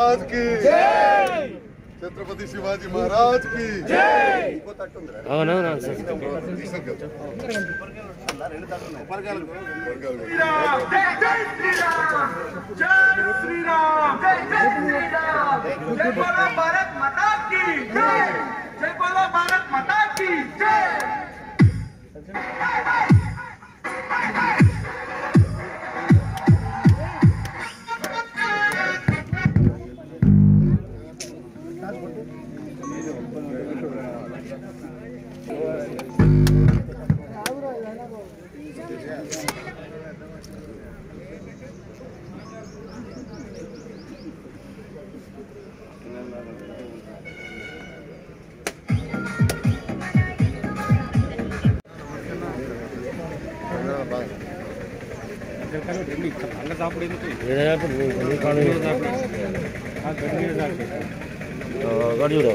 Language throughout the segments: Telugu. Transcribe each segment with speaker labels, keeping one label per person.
Speaker 1: महाराज की छत्रपति शिवाजी महाराज की ఇంకో తట్టు ఉందిరా.
Speaker 2: అవునవును సార్
Speaker 1: తీసుకెళ్ళు. ఉపరకాలు కూడా రెండు వర్గాలు కూడా.
Speaker 3: जय बोलो भारत माता की जय जय बोलो भारत माता की जय
Speaker 2: గడుగుడు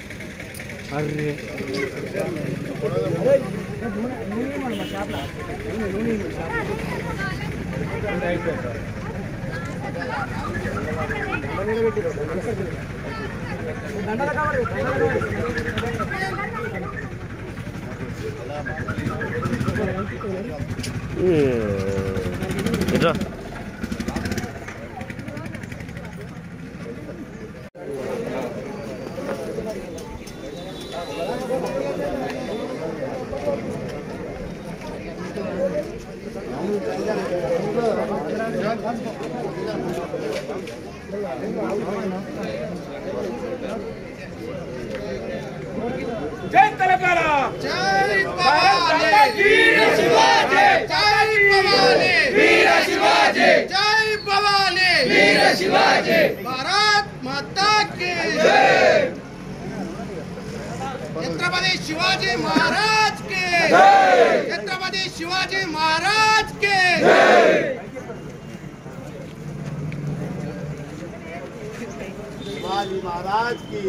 Speaker 2: ఇట్రా
Speaker 3: जय तेलंगाना जय भारत माता की शिवाजी जय भवानी वीर शिवाजी जय भवानी वीर शिवाजी भारत माता की जय छत्रपति शिवाजी महाराज के छत्रपति शिवाजी महाराज के
Speaker 1: शिवाजी महाराज की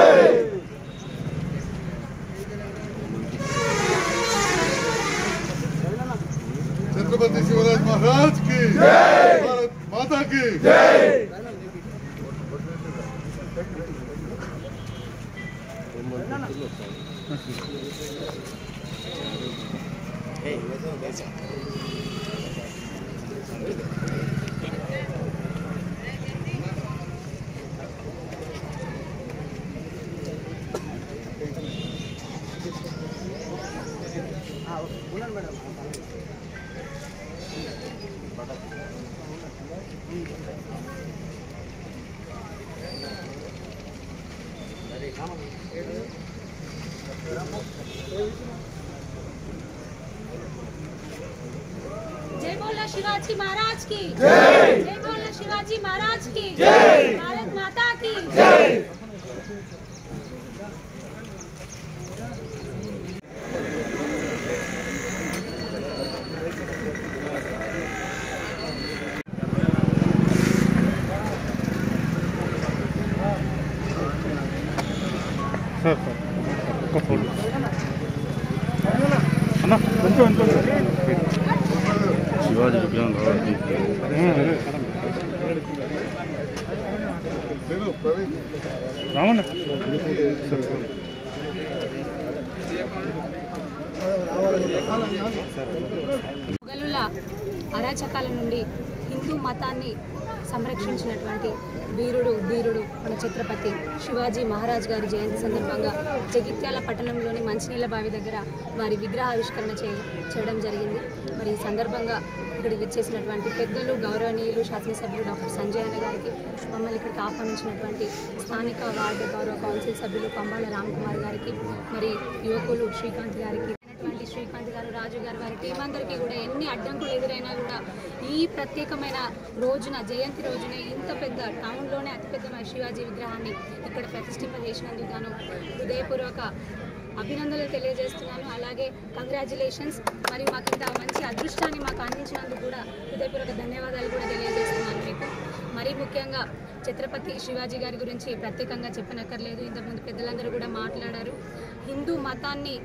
Speaker 1: छत्रपति शिवराज महाराज की भारत माता की
Speaker 4: जय बोलो शिवाजी महाराज की जय जय बोलो शिवाजी महाराज की जय भारत माता की जय
Speaker 2: శివాజీ విగ్రహం కావాలి
Speaker 1: నేను ప్రవీణ్
Speaker 4: మొఘలుల అరాచకాల నుండి హిందూ మతాన్ని సంరక్షించినటువంటి వీరుడు ధీరుడు మన ఛత్రపతి శివాజీ మహారాజ్ గారి జయంతి సందర్భంగా జగిత్యాల పట్టణంలోని మంచినీళ్ళ బావి దగ్గర వారి విగ్రహావిష్కరణ చే చేయడం జరిగింది మరి ఈ సందర్భంగా ఇక్కడికి విచ్చేసినటువంటి పెద్దలు గౌరవనీయులు శాసనసభ్యులు డాక్టర్ సంజయ్ అన్న గారికి మమ్మల్ని ఇక్కడికి ఆహ్వానించినటువంటి స్థానిక వార్డు గౌరవ కౌన్సిల్ సభ్యులు పంబాల రామ్కుమార్ గారికి మరి యువకులు శ్రీకాంత్ గారికి అయినటువంటి శ్రీకాంత్ గారు రాజు గారు వారి టీం అందరికీ కూడా ఎన్ని అడ్డంకులు ఎదురైనా కూడా ఈ ప్రత్యేకమైన రోజున జయంతి రోజున ఇంత పెద్ద టౌన్లోనే అతిపెద్ద మన శివాజీ విగ్రహాన్ని ఇక్కడ ప్రతిష్ఠింపజేసినందుకు గాను హృదయపూర్వక అభినందనలు తెలియజేస్తున్నాను అలాగే కంగ్రాచులేషన్స్ మరియు మాకు ఇంత మంచి అదృష్టాన్ని మాకు అందించినందుకు కూడా హృదయపూర్వక ధన్యవాదాలు కూడా తెలియజేస్తున్నాను మీకు మరీ ముఖ్యంగా ఛత్రపతి శివాజీ గారి గురించి ప్రత్యేకంగా చెప్పనక్కర్లేదు ఇంతకుముందు పెద్దలందరూ కూడా మాట్లాడారు హిందూ మతాన్ని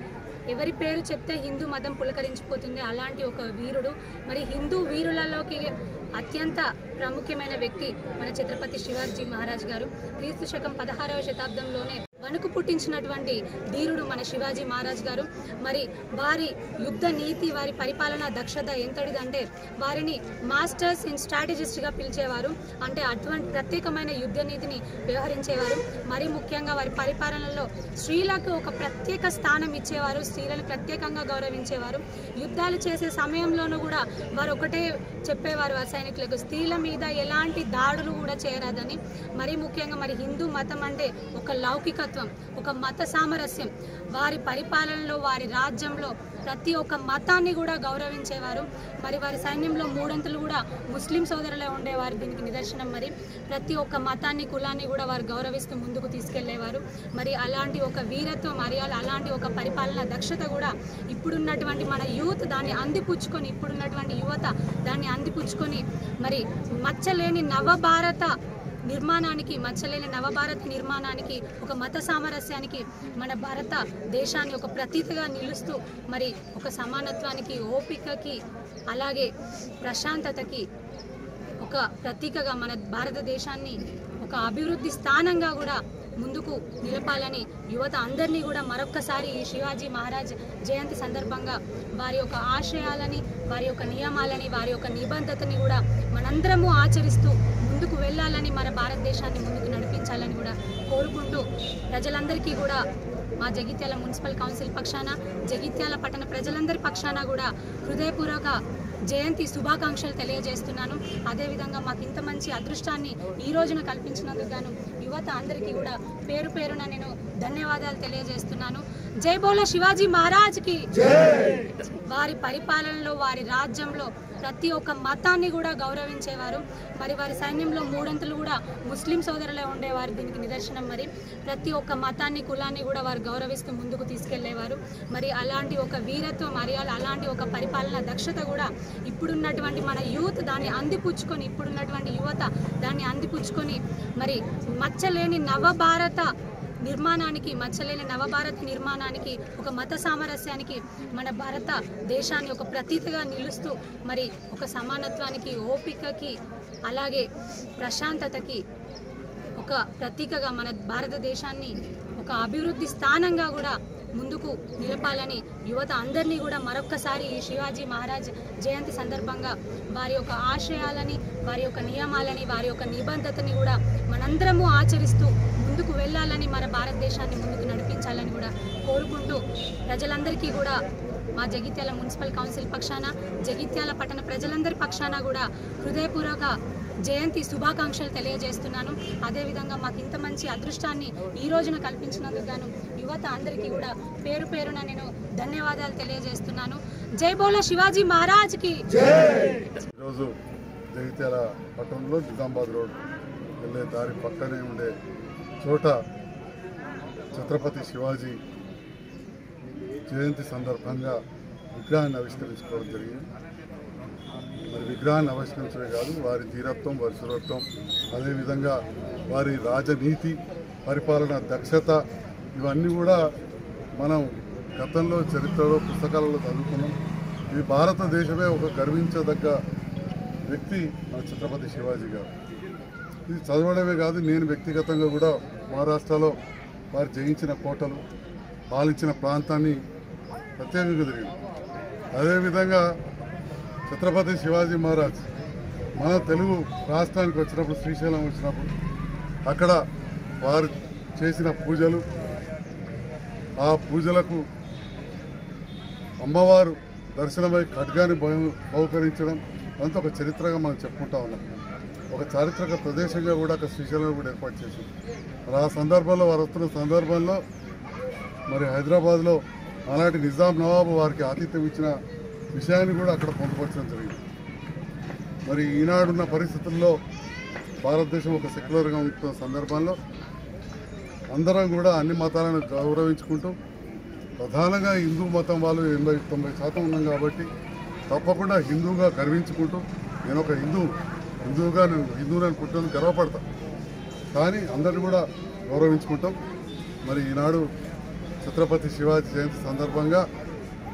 Speaker 4: ఎవరి పేరు చెప్తే హిందూ మతం పులకరించిపోతుంది అలాంటి ఒక వీరుడు మరి హిందూ వీరులలోకి అత్యంత ప్రాముఖ్యమైన వ్యక్తి మన ఛత్రపతి శివాజీ మహారాజ్ గారు క్రీస్తు శకం పదహారవ శతాబ్దంలోనే వణుకు పుట్టించినటువంటి ధీరుడు మన శివాజీ మహారాజ్ గారు మరి వారి యుద్ధ నీతి వారి పరిపాలన దక్షత ఎంతటిదంటే వారిని మాస్టర్స్ ఇన్ స్ట్రాటజిస్ట్గా పిలిచేవారు అంటే అటువంటి ప్రత్యేకమైన యుద్ధ నీతిని వ్యవహరించేవారు మరి ముఖ్యంగా వారి పరిపాలనలో స్త్రీలకు ఒక ప్రత్యేక స్థానం ఇచ్చేవారు స్త్రీలను ప్రత్యేకంగా గౌరవించేవారు యుద్ధాలు చేసే సమయంలోనూ కూడా వారు ఒకటే చెప్పేవారు ఆ సైనికులకు స్త్రీల మీద ఎలాంటి దాడులు కూడా చేయరాదని మరి ముఖ్యంగా మరి హిందూ మతం అంటే ఒక లౌకికత్వం ఒక మత సామరస్యం వారి పరిపాలనలో వారి రాజ్యంలో ప్రతి ఒక్క మతాన్ని కూడా గౌరవించేవారు మరి వారి సైన్యంలో మూడంతులు కూడా ముస్లిం సోదరులే ఉండేవారు దీనికి నిదర్శనం మరి ప్రతి ఒక్క మతాన్ని కులాన్ని కూడా వారు గౌరవిస్తూ ముందుకు తీసుకెళ్లేవారు మరి అలాంటి ఒక వీరత్వం మరి అలాంటి ఒక పరిపాలన దక్షత కూడా ఇప్పుడున్నటువంటి మన యూత్ దాన్ని అందిపుచ్చుకొని ఇప్పుడున్నటువంటి యువత దాన్ని అందిపుచ్చుకొని మరి మచ్చలేని నవభారత నిర్మాణానికి మచ్చలేని నవభారత నిర్మాణానికి ఒక మత సామరస్యానికి మన భారత దేశాన్ని ఒక ప్రతీతిగా నిలుస్తూ మరి ఒక సమానత్వానికి ఓపికకి అలాగే ప్రశాంతతకి ఒక ప్రతీకగా మన భారతదేశాన్ని ఒక అభివృద్ధి స్థానంగా కూడా ముందుకు నిలపాలని యువత అందరినీ కూడా మరొక్కసారి ఈ శివాజీ మహారాజ్ జయంతి సందర్భంగా వారి యొక్క ఆశయాలని వారి యొక్క నియమాలని వారి యొక్క నిబంధతని కూడా మనందరము ఆచరిస్తూ ముందుకు వెళ్ళాలని మన భారతదేశాన్ని ముందుకు నడిపించాలని కూడా కోరుకుంటూ ప్రజలందరికీ కూడా మా జగిత్యాల మున్సిపల్ కౌన్సిల్ పక్షాన జగిత్యాల పట్టణ ప్రజలందరి పక్షాన కూడా హృదయపూర్వక జయంతి శుభాకాంక్షలు తెలియజేస్తున్నాను అదేవిధంగా మాకు ఇంత మంచి అదృష్టాన్ని ఈ రోజున కల్పించినందుకు గాను యువత అందరికీ కూడా పేరు పేరున నేను ధన్యవాదాలు తెలియజేస్తున్నాను జై బోలో శివాజీ మహారాజ్కి వారి పరిపాలనలో వారి రాజ్యంలో ప్రతి ఒక్క మతాన్ని కూడా గౌరవించేవారు మరి వారి సైన్యంలో మూడంతులు కూడా ముస్లిం సోదరులే ఉండేవారు దీనికి నిదర్శనం మరి ప్రతి ఒక్క మతాన్ని కులాన్ని కూడా వారు గౌరవిస్తూ ముందుకు తీసుకెళ్లేవారు మరి అలాంటి ఒక వీరత్వం మరి అలాంటి ఒక పరిపాలన దక్షత కూడా ఇప్పుడున్నటువంటి మన యూత్ దాన్ని అందిపుచ్చుకొని ఇప్పుడున్నటువంటి యువత దాన్ని అందిపుచ్చుకొని మరి మచ్చలేని నవభారత నిర్మాణానికి మచ్చలేని నవభారత్ నిర్మాణానికి ఒక మత సామరస్యానికి మన భారత దేశాన్ని ఒక ప్రతీతిగా నిలుస్తూ మరి ఒక సమానత్వానికి ఓపికకి అలాగే ప్రశాంతతకి ఒక ప్రతీకగా మన భారతదేశాన్ని ఒక అభివృద్ధి స్థానంగా కూడా ముందుకు నిలపాలని యువత అందరినీ కూడా మరొక్కసారి ఈ శివాజీ మహారాజ్ జయంతి సందర్భంగా వారి యొక్క ఆశయాలని వారి యొక్క నియమాలని వారి యొక్క నిబంధతని కూడా మనందరము ఆచరిస్తూ ముందుకు వెళ్ళాలని మన భారతదేశాన్ని ముందుకు నడిపించాలని కూడా కోరుకుంటూ ప్రజలందరికీ కూడా మా జగిత్యాల మున్సిపల్ కౌన్సిల్ పక్షాన జగిత్యాల పట్టణ ప్రజలందరి పక్షాన కూడా హృదయపూర్వక జయంతి శుభాకాంక్షలు తెలియజేస్తున్నాను అదేవిధంగా మాకు ఇంత మంచి అదృష్టాన్ని ఈ రోజున కల్పించినందుకు గాను యువత అందరికీ కూడా పేరు పేరున నేను ధన్యవాదాలు తెలియజేస్తున్నాను జై బోలో శివాజీ మహారాజ్కి
Speaker 1: ఈరోజు జగిత్యాల పట్టణంలో నిజామాబాద్ రోడ్ వెళ్ళే దారి పక్కనే ఉండే చోట ఛత్రపతి శివాజీ జయంతి సందర్భంగా విగ్రహాన్ని ఆవిష్కరించుకోవడం జరిగింది మరి విగ్రహాన్ని ఆవిష్కరించడమే కాదు వారి ధీరత్వం వారి సురత్వం అదేవిధంగా వారి రాజనీతి పరిపాలన దక్షత ఇవన్నీ కూడా మనం గతంలో చరిత్రలో పుస్తకాలలో చదువుకున్నాం ఈ భారతదేశమే ఒక గర్వించదగ్గ వ్యక్తి మన ఛత్రపతి శివాజీ గారు ఇది చదవడమే కాదు నేను వ్యక్తిగతంగా కూడా మహారాష్ట్రలో వారు జయించిన కోటలు పాలించిన ప్రాంతాన్ని ప్రత్యేకంగా తిరిగింది అదేవిధంగా ఛత్రపతి శివాజీ మహారాజ్ మన తెలుగు రాష్ట్రానికి వచ్చినప్పుడు శ్రీశైలం వచ్చినప్పుడు అక్కడ వారు చేసిన పూజలు ఆ పూజలకు అమ్మవారు దర్శనమై ఖడ్గాన్ని బహు- బహుకరించడం అంతా ఒక చరిత్రగా మనం చెప్పుకుంటా ఉన్నాం ఒక చారిత్రక ప్రదేశంగా కూడా ఒక శ్రీశైలం కూడా ఏర్పాటు చేసింది మరి ఆ సందర్భంలో వారు వస్తున్న సందర్భంలో మరి హైదరాబాద్లో ఆనాటి నిజాం నవాబు వారికి ఆతిథ్యం ఇచ్చిన విషయాన్ని కూడా అక్కడ పొందుపరచడం జరిగింది మరి ఈనాడున్న పరిస్థితుల్లో భారతదేశం ఒక సెక్యులర్గా ఉంటున్న సందర్భంలో అందరం కూడా అన్ని మతాలను గౌరవించుకుంటూ ప్రధానంగా హిందూ మతం వాళ్ళు ఎనభై తొంభై శాతం ఉన్నాం కాబట్టి తప్పకుండా హిందూగా గర్వించుకుంటూ నేను ఒక హిందూ హిందువుగా నేను హిందువుని అనుకుంటాను గర్వపడతా కానీ అందరిని కూడా గౌరవించుకుంటాం మరి ఈనాడు ఛత్రపతి శివాజీ జయంతి సందర్భంగా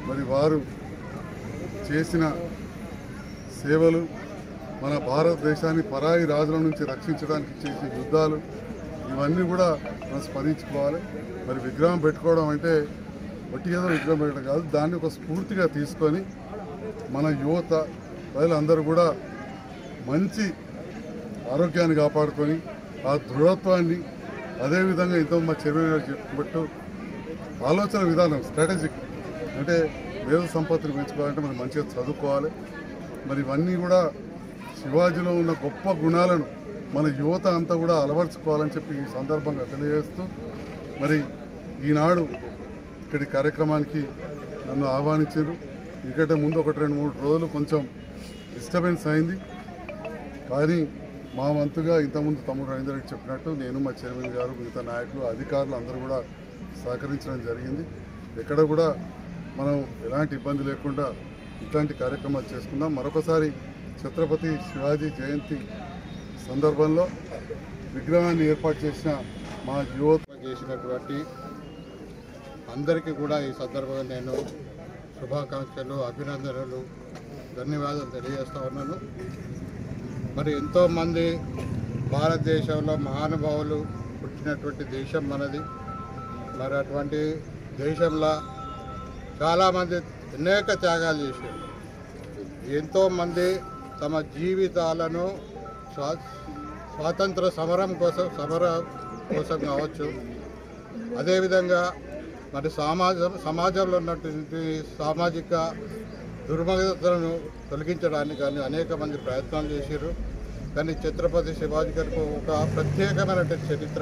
Speaker 1: మరి వారు చేసిన సేవలు మన భారతదేశాన్ని పరాయి రాజుల నుంచి రక్షించడానికి చేసే యుద్ధాలు ఇవన్నీ కూడా మనం స్మరించుకోవాలి మరి విగ్రహం పెట్టుకోవడం అంటే ఒట్టి ఏదో విగ్రహం పెట్టడం కాదు దాన్ని ఒక స్ఫూర్తిగా తీసుకొని మన యువత ప్రజలందరూ కూడా మంచి ఆరోగ్యాన్ని కాపాడుకొని ఆ దృఢత్వాన్ని అదేవిధంగా ఇంత మా చైర్మన్ గారు చెప్పినట్టు ఆలోచన విధానం స్ట్రాటజిక్ అంటే వేద సంపత్తిని పెంచుకోవాలంటే మనం మంచిగా చదువుకోవాలి మరి ఇవన్నీ కూడా శివాజీలో ఉన్న గొప్ప గుణాలను మన యువత అంతా కూడా అలవర్చుకోవాలని చెప్పి ఈ సందర్భంగా తెలియజేస్తూ మరి ఈనాడు ఇక్కడి కార్యక్రమానికి నన్ను ఆహ్వానించారు ఎందుకంటే ముందు ఒకటి రెండు మూడు రోజులు కొంచెం డిస్టర్బెన్స్ అయింది కానీ మా వంతుగా ఇంతకుముందు తమ్ముడు రవీందర్ రెడ్డి చెప్పినట్టు నేను మా చైర్మన్ గారు మిగతా నాయకులు అధికారులు అందరూ కూడా సహకరించడం జరిగింది ఎక్కడ కూడా మనం ఎలాంటి ఇబ్బంది లేకుండా ఇట్లాంటి కార్యక్రమాలు చేసుకుందాం మరొకసారి ఛత్రపతి శివాజీ జయంతి సందర్భంలో విగ్రహాన్ని ఏర్పాటు చేసిన మా యువత
Speaker 5: చేసినటువంటి అందరికీ కూడా ఈ సందర్భంగా నేను శుభాకాంక్షలు అభినందనలు ధన్యవాదాలు తెలియజేస్తా ఉన్నాను మరి ఎంతోమంది భారతదేశంలో మహానుభావులు పుట్టినటువంటి దేశం మనది మరి అటువంటి దేశంలో చాలామంది అనేక త్యాగాలు చేశారు ఎంతోమంది తమ జీవితాలను స్వా స్వాతంత్ర సమరం కోసం సమర కోసం కావచ్చు అదేవిధంగా మరి సమాజం సమాజంలో ఉన్నటువంటి సామాజిక దుర్మగతలను తొలగించడానికి కానీ అనేక మంది ప్రయత్నాలు చేశారు కానీ ఛత్రపతి శివాజీ గారికి ఒక ప్రత్యేకమైనటువంటి చరిత్ర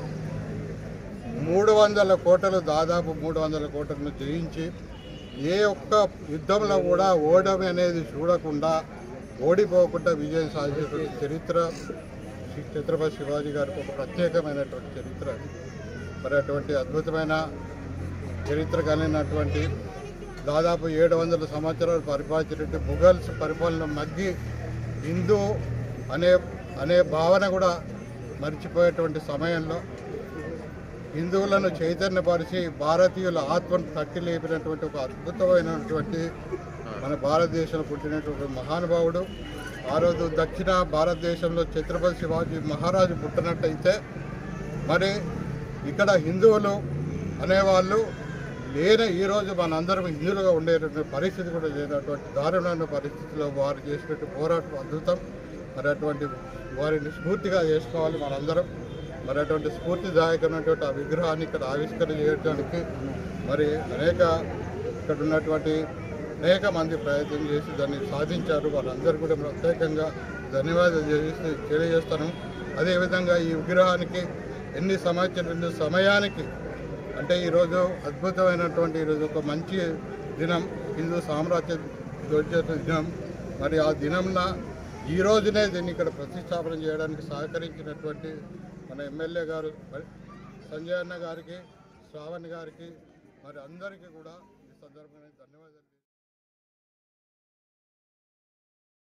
Speaker 5: మూడు వందల కోటలు దాదాపు మూడు వందల కోటలను జయించి ఏ ఒక్క యుద్ధంలో కూడా ఓటమి అనేది చూడకుండా ఓడిపోకుండా విజయం సాధించినటువంటి చరిత్ర శ్రీ ఛత్రపతి శివాజీ గారికి ఒక ప్రత్యేకమైనటువంటి చరిత్ర అది. మరి అటువంటి అద్భుతమైన చరిత్ర కలిగినటువంటి దాదాపు ఏడు వందల సంవత్సరాలు పరిపాలించినటువంటి ముఘల్స్ పరిపాలన మగ్గి హిందూ అనే అనే భావన కూడా మర్చిపోయేటువంటి సమయంలో హిందువులను చైతన్యపరిచి భారతీయుల ఆత్మను తట్టి లేపినటువంటి ఒక అద్భుతమైనటువంటి మన భారతదేశంలో పుట్టినటువంటి మహానుభావుడు ఆ రోజు దక్షిణ భారతదేశంలో ఛత్రపతి శివాజీ మహారాజు పుట్టినట్టయితే మరి ఇక్కడ హిందువులు అనేవాళ్ళు లేని ఈరోజు మనందరం హిందువులుగా ఉండేటటువంటి పరిస్థితి కూడా లేనటువంటి దారుణమైన పరిస్థితిలో వారు చేసినటువంటి పోరాటం అద్భుతం మరి అటువంటి వారిని స్ఫూర్తిగా చేసుకోవాలి మనందరం మరి అటువంటి స్ఫూర్తిదాయకమైనటువంటి ఆ విగ్రహాన్ని ఇక్కడ ఆవిష్కరణ చేయడానికి మరి అనేక ఇక్కడ ఉన్నటువంటి అనేక మంది ప్రయత్నం చేసి దాన్ని సాధించారు వాళ్ళందరూ కూడా ప్రత్యేకంగా ధన్యవాదాలు చేసి తెలియజేస్తాను అదేవిధంగా ఈ విగ్రహానికి ఎన్ని సంవత్సరాల సమయానికి అంటే ఈరోజు అద్భుతమైనటువంటి ఈరోజు ఒక మంచి దినం హిందూ సామ్రాజ్య ధ్వజ దినం మరి ఆ దినంన ఈ రోజునే దీన్ని ఇక్కడ ప్రతిష్టాపన చేయడానికి సహకరించినటువంటి మన ఎమ్మెల్యే గారు మరి సంజయ్ అన్న గారికి శ్రావణ్ గారికి మరి అందరికీ కూడా ఈ సందర్భంగా